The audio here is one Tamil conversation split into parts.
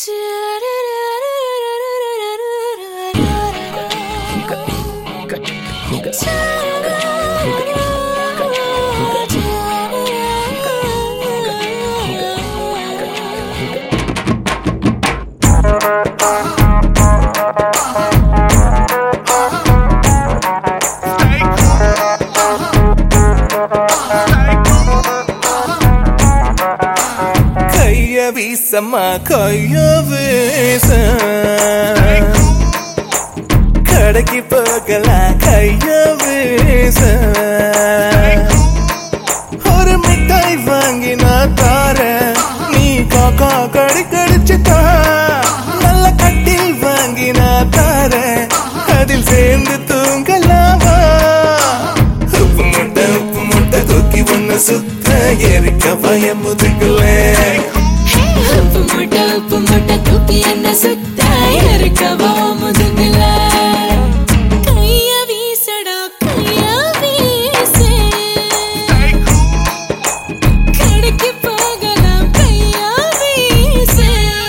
கைய வீசம்மா கைய வீச கடைக்கு போகலாம் கைய வீச ஒரு மிட்டாய் வாங்கி நான் தாரேன் நீ காக்கா கடி கடிச்சு தா நல்ல கட்டில் வாங்கி நான் தாரேன் அதில் சேர்ந்து தூங்கலாமா உப்பு முட்டை உப்பு முட்டை தூக்கி ஒண்ணு சுத்த எரிக்க பயம் முதுகுலே உப்பு மூட்டை உப்பு மூட்டை தூக்கி என்ன சுத்த இருக்கவோ முதுகுல கைய வீசடா கைய வீசு கடைக்கு போகலாம் கைய வீசு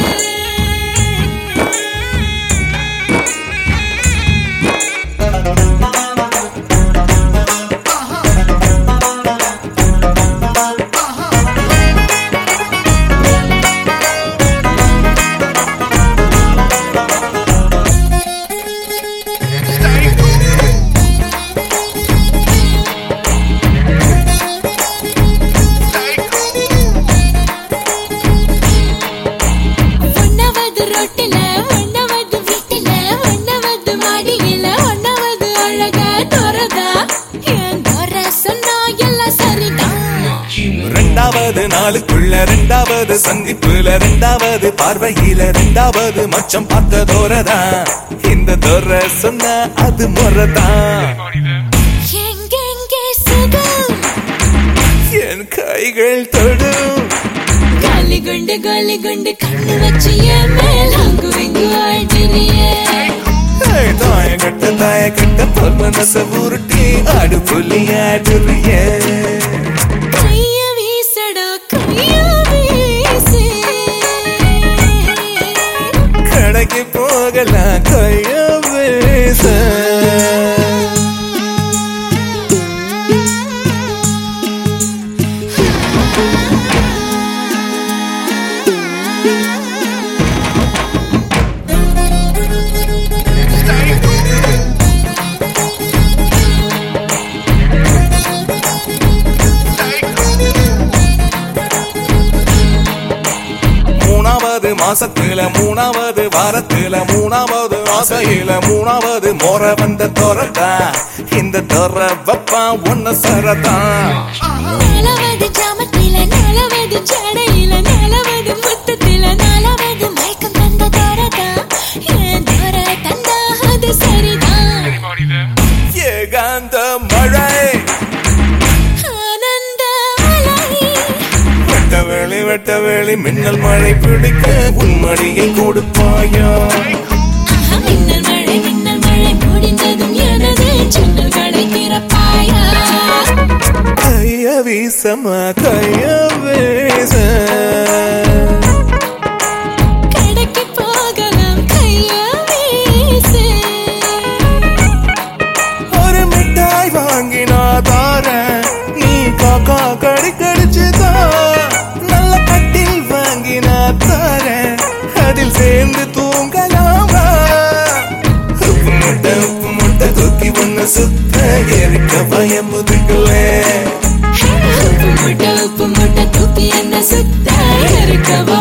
ஒன்னாவது ரோட்டுல ஒன்னாவது வீட்டுல ஒன்னாவது மாடியில ஒன்னாவது அழகா தோறதா என் தோற சொன்னா எல்லாம் சரிதான் ரெண்டாவது நாளுக்குள்ள ரெண்டாவது சந்திப்புல ரெண்டாவது பார்வையில ரெண்டாவது மச்சம் பார்த்த தோரதான் இந்த தோர சொன்ன அது முறதான் எங்கெங்கே சுகம் என் கைகள் தொடும் காலி குண்டு காலி குண்டு கண்ணு வச்சு என் மேல அங்கு இங்கு ஆடுறியே ஏய், தாய கட்ட தாய கட்ட பொல் மனச உருட்டி ஆடு புள்ளி ஆடுறிய கைய வீசடா கைய வீசு கடைக்கு போகலாம் கைய பேச மூணாவது மாசத்துல மூணாவது வாரத்துல மூணாவது ஆசையில மூணாவது மோர வந்த தோரதா இந்த தோர வப்பா ஒன்ன சரதா நாலாவது ஜாமத்தில நாலாவது ஜடையில நாலாவது முத்தத்தில நாலாவது மயக்கம் தந்த தோரதா என் தோர தந்தா அது சரிதான் ஏகாந்த மழை ஆனந்த மலை வெட்ட வேளி வெட்ட வேளி மின்னல் மழை பிடிக்க உன்மடியை கொடுப்பாயா ஆஹா, மின்னல் மழை மின்னல் மழை முடிந்ததும் எனது ஜன்னல்களை திறப்பாயா கைய வீசமா கைய வீச கடைக்கு போகலாம் கைய வீசு ஒரு மிட்டாய் வாங்கி நான் தாரேன் நீ காக்கா கடி கடிச்சுதா நல்ல கட்டில் வாங்கி நான் தாரேன் அதில் சேர்ந்து தூங்கலாமா உப்பு முட்டை உப்பு முட்டை தூக்கி ஒண்ணு சுத்த எரிக்க பயம் முதுகுலே உப்பு மூட்டை உப்பு மூட்டை தூக்கி என்ன சுத்த இருக்கவோ